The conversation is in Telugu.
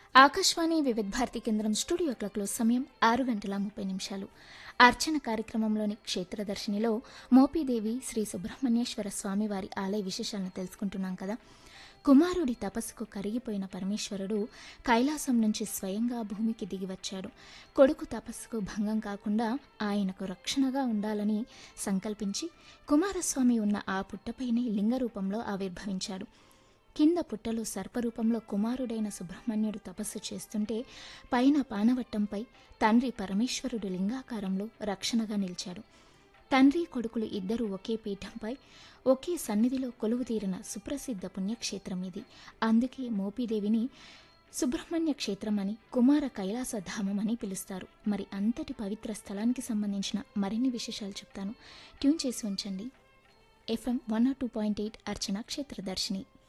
ఆకాశవాణి వివిధ భారతి కేంద్రం స్టూడియో క్లాక్లో సమయం ఆరు గంటల ముప్పై నిమిషాలు అర్చన కార్యక్రమంలోని క్షేత్రదర్శినిలో మోపీదేవి శ్రీ సుబ్రహ్మణ్యేశ్వర స్వామివారి ఆలయ విశేషాలను తెలుసుకుంటున్నాం కదా కుమారుడి తపస్సుకు కరిగిపోయిన పరమేశ్వరుడు కైలాసం నుంచి స్వయంగా భూమికి దిగివచ్చాడు కొడుకు తపస్సుకు భంగం కాకుండా ఆయనకు రక్షణగా ఉండాలని సంకల్పించి కుమారస్వామి ఉన్న ఆ పుట్టపైనే లింగ రూపంలో ఆవిర్భవించాడు కింద పుట్టలో సర్పరూపంలో కుమారుడైన సుబ్రహ్మణ్యుడు తపస్సు చేస్తుంటే పైన పానవట్టంపై తండ్రి పరమేశ్వరుడు లింగాకారంలో రక్షణగా నిలిచాడు తండ్రి కొడుకులు ఇద్దరూ ఒకే పీఠంపై ఒకే సన్నిధిలో కొలువు తీరిన సుప్రసిద్ధ పుణ్యక్షేత్రం ఇది అందుకే మోపీదేవిని సుబ్రహ్మణ్య క్షేత్రం అని కుమార కైలాస ధామం అని పిలుస్తారు మరి అంతటి పవిత్ర స్థలానికి సంబంధించిన మరిన్ని విశేషాలు చెప్తాను ట్యూన్ చేసి ఉంచండి FM one two point eight Archana క్షేత్రదర్శిని